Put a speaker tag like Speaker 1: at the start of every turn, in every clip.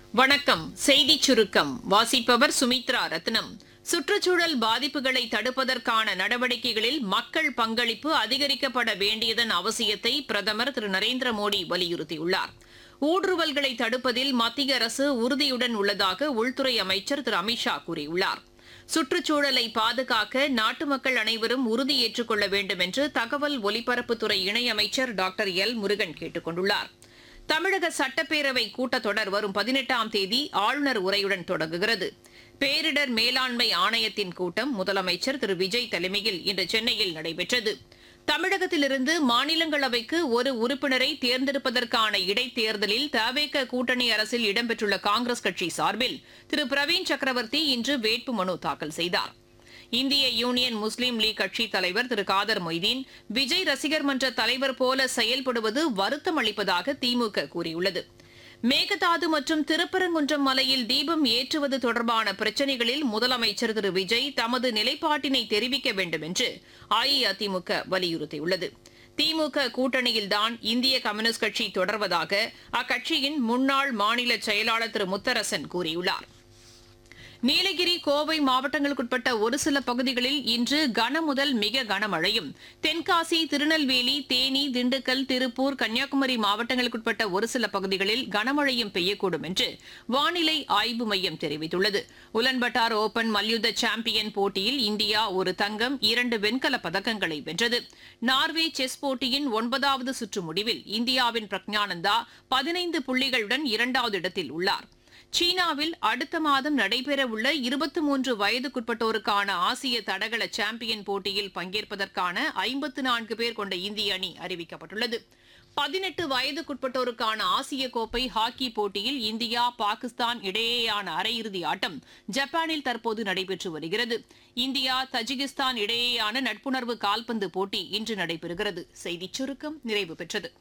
Speaker 1: வணக்கம் செய்தி சுருக்கம் வாசிப்பவர் சுமித்ரா ரத்னம் சுற்றுச்சூழல் பாதிப்புகளை தடுப்பதற்கான நடவடிக்கைகளில் மக்கள் பங்களிப்பு அதிகரிக்கப்பட வேண்டியதன் அவசியத்தை பிரதமர் திரு நரேந்திர மோடி வலியுறுத்தியுள்ளார் ஊடுருவல்களை தடுப்பதில் மத்திய அரசு உறுதியுடன் உள்ளதாக உள்துறை அமைச்சர் திரு அமித்ஷா கூறியுள்ளார் சுற்றுச்சூழலை பாதுகாக்க நாட்டு மக்கள் அனைவரும் உறுதியேற்றுக் கொள்ள வேண்டும் என்று தகவல் ஒலிபரப்புத்துறை இணையமைச்சர் டாக்டர் எல் முருகன் கேட்டுக் கொண்டுள்ளார் தமிழக சட்டப்பேரவை கூட்டத்தொடர் வரும் பதினெட்டாம் தேதி ஆளுநர் உரையுடன் தொடங்குகிறது பேரிடர் மேலாண்மை ஆணையத்தின் கூட்டம் முதலமைச்சர் திரு விஜய் தலைமையில் இன்று சென்னையில் நடைபெற்றது தமிழகத்திலிருந்து மாநிலங்களவைக்கு ஒரு உறுப்பினரை தேர்ந்தெடுப்பதற்கான இடைத்தேர்தலில் தவேக கூட்டணி அரசில் இடம்பெற்றுள்ள காங்கிரஸ் கட்சி சார்பில் திரு பிரவீன் சக்கரவர்த்தி இன்று வேட்புமனு தாக்கல் செய்தார் இந்திய யூனியன் முஸ்லீம் லீக் கட்சி தலைவர் திரு காதர் மொய்தீன் விஜய் ரசிகர் மன்ற தலைவர் போல செயல்படுவது வருத்தம் அளிப்பதாக திமுக கூறியுள்ளது மேகதாது மற்றும் திருப்பரங்குன்றம் மலையில் தீபம் ஏற்றுவது தொடர்பான பிரச்சினைகளில் முதலமைச்சர் திரு விஜய் தமது நிலைப்பாட்டினை தெரிவிக்க வேண்டும் என்று அஇஅதிமுக வலியுறுத்தியுள்ளது திமுக கூட்டணியில்தான் இந்திய கம்யூனிஸ்ட் கட்சி தொடர்வதாக அக்கட்சியின் முன்னாள் மாநில செயலாளர் திரு முத்தரசன் கூறியுள்ளார் நீலகிரி கோவை மாவட்டங்களுக்குட்பட்ட ஒரு சில பகுதிகளில் இன்று கனமுதல் மிக கனமழையும் தென்காசி திருநெல்வேலி தேனி திண்டுக்கல் திருப்பூர் கன்னியாகுமரி மாவட்டங்களுக்குட்பட்ட ஒரு சில பகுதிகளில் கனமழையும் பெய்யக்கூடும் என்று வானிலை ஆய்வு மையம் தெரிவித்துள்ளது உலன்பட்டார் ஓபன் மல்யுத்த சாம்பியன் போட்டியில் இந்தியா ஒரு தங்கம் இரண்டு வெண்கலப் பதக்கங்களை வென்றது நார்வே செஸ் போட்டியின் ஒன்பதாவது சுற்று முடிவில் இந்தியாவின் பிரக்ஞானந்தா பதினைந்து புள்ளிகளுடன் இரண்டாவது இடத்தில் உள்ளார் சீனாவில் அடுத்த மாதம் நடைபெறவுள்ள இருபத்தி மூன்று வயதுக்குட்பட்டோருக்கான ஆசிய தடகள சாம்பியன் போட்டியில் பங்கேற்பதற்கான ஐம்பத்து நான்கு பேர் கொண்ட இந்திய அணி அறிவிக்கப்பட்டுள்ளது பதினெட்டு வயதுக்குட்பட்டோருக்கான ஆசிய கோப்பை ஹாக்கி போட்டியில் இந்தியா பாகிஸ்தான் இடையேயான அரையிறுதி ஆட்டம் ஜப்பானில் தற்போது நடைபெற்று வருகிறது இந்தியா தஜிகிஸ்தான் இடையேயான நட்புணர்வு கால்பந்து போட்டி இன்று நடைபெறுகிறது செய்திச் சுருக்கம் நிறைவு பெற்றது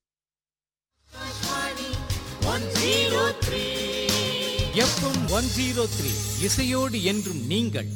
Speaker 2: எஃப்எம் ஒன் ஜீரோ த்ரீ இசையோடு என்றும் நீங்கள்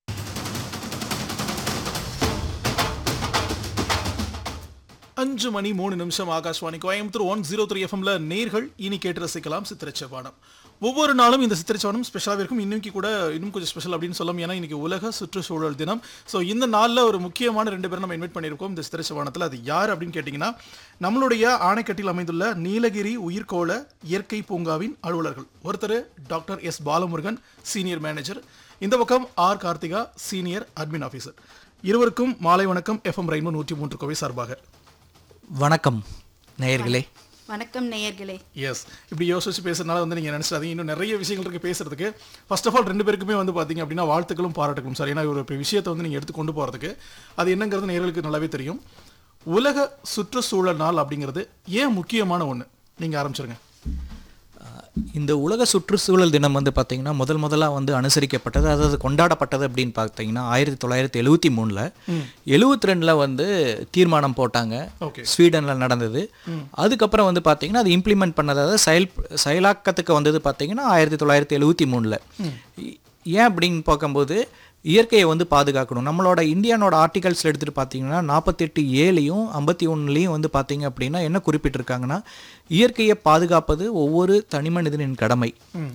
Speaker 3: அஞ்சு மணி மூணு நிமிஷம் Akashvani Coimbatore one zero three எஃப்எம்ல நேர்கள் இனி கேட்டு ரசிக்கலாம் சித்திரச்சவானம் ஒவ்வொரு நாளும் இந்த சித்திரச்சவானம் ஸ்பெஷலாக இருக்கும் இன்னைக்கு கூட இன்னும் கொஞ்சம் ஸ்பெஷல் அப்படின்னு சொல்லலாம் ஏன்னா இன்னைக்கு உலக சுற்றுச்சூழல் தினம் ஸோ இந்த நாளில் ஒரு முக்கியமான ரெண்டு பேரும் நம்ம இன்வைட் பண்ணியிருக்கோம் இந்த சித்திரச்சவானத்தில் அது யார் அப்படின்னு கேட்டிங்கன்னா நம்மளுடைய ஆணைக்கட்டில் அமைந்துள்ள நீலகிரி உயிர்கோள இயற்கை பூங்காவின் அலுவலர்கள் ஒருத்தர் doctor S Balamurugan senior manager இந்த பக்கம் R Karthika senior admin officer இருவருக்கும் மாலை வணக்கம் எஃப்எம் ரெயின்போ நூற்றி மூன்று கோவை சார்பாக
Speaker 4: வணக்கம் நேயர்களே
Speaker 5: வணக்கம் நேயர்களே
Speaker 3: எஸ் இப்படி யோசிச்சு பேசுறதுனால வந்து நீங்கள் நினச்சிடாதீங்க இன்னும் நிறைய விஷயங்கள் இருக்குது பேசுறதுக்கு ஃபர்ஸ்ட் ஆஃப் ஆல் ரெண்டு பேருக்குமே வந்து பார்த்தீங்க அப்படின்னா வாழ்த்துக்களும் பாராட்டுகளும் சார் ஏன்னா ஒரு பெரிய விஷயத்தை வந்து நீங்கள் எடுத்து கொண்டு போகிறதுக்கு அது என்னங்கிறது நேர்களுக்கு நல்லாவே தெரியும் உலக சுற்றுச்சூழல் நாள் அப்படிங்கிறது ஏன் முக்கியமான ஒன்று நீங்கள் ஆரம்பிச்சிருங்க
Speaker 4: இந்த உலக சுற்றுச்சூழல் தினம் வந்து பார்த்தீங்கன்னா முதல் முதலாக வந்து அனுசரிக்கப்பட்டது அதாவது கொண்டாடப்பட்டது அப்படின்னு பார்த்தீங்கன்னா ஆயிரத்தி தொள்ளாயிரத்தி எழுவத்தி மூணில் எழுவத்தி ரெண்டில் வந்து தீர்மானம் போட்டாங்க
Speaker 3: Okay.
Speaker 4: ஸ்வீடனில் நடந்தது அதுக்கப்புறம் வந்து பார்த்தீங்கன்னா அது இம்ப்ளிமெண்ட் பண்ணது அதாவது செயல் செயலாக்கத்துக்கு வந்தது பார்த்தீங்கன்னா ஆயிரத்தி தொள்ளாயிரத்தி எழுவத்தி மூணில் ஏன் அப்படின்னு பார்க்கும்போது இயற்கையை வந்து பாதுகாக்கணும் நம்மளோட இந்தியானோட ஆர்டிகல்ஸில் எடுத்துகிட்டு பார்த்தீங்கன்னா நாற்பத்தெட்டு ஏழையும் ஐம்பத்தி ஒன்றுலையும் வந்து பார்த்தீங்க அப்படின்னா என்ன குறிப்பிட்டிருக்காங்கன்னா இயற்கையை பாதுகாப்பது ஒவ்வொரு தனி மனிதனின் கடமை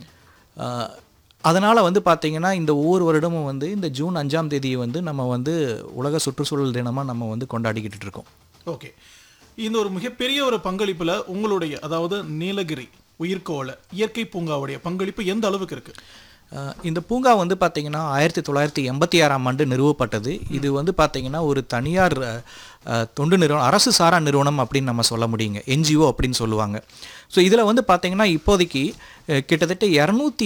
Speaker 4: அதனால் வந்து பார்த்தீங்கன்னா இந்த ஒவ்வொரு வருடமும் வந்து இந்த ஜூன் அஞ்சாம் தேதியை வந்து நம்ம வந்து உலக சுற்றுச்சூழல் தினமாக நம்ம வந்து கொண்டாடிக்கிட்டு இருக்கோம்
Speaker 3: ஓகே இந்த ஒரு மிகப்பெரிய ஒரு பங்களிப்புல உங்களுடைய அதாவது நீலகிரி உயிர்கோள இயற்கை பூங்காவுடைய பங்களிப்பு எந்த அளவுக்கு இருக்கு
Speaker 4: அஹ் இந்த பூங்கா வந்து பார்த்தீங்கன்னா ஆயிரத்தி தொள்ளாயிரத்தி எண்பத்தி ஆறாம் ஆண்டு நிறுவப்பட்டது இது வந்து பார்த்தீங்கன்னா ஒரு தனியார் அஹ், அஹ், தொண்டு நிறுவனம் அரசு சாரா நிறுவனம் அப்படின்னு நம்ம சொல்ல முடியுங்க என்ஜிஓ அப்படின்னு சொல்லுவாங்க ஸோ இதில் வந்து பார்த்தீங்கன்னா இப்போதைக்கு அஹ், கிட்டத்தட்ட இரநூத்தி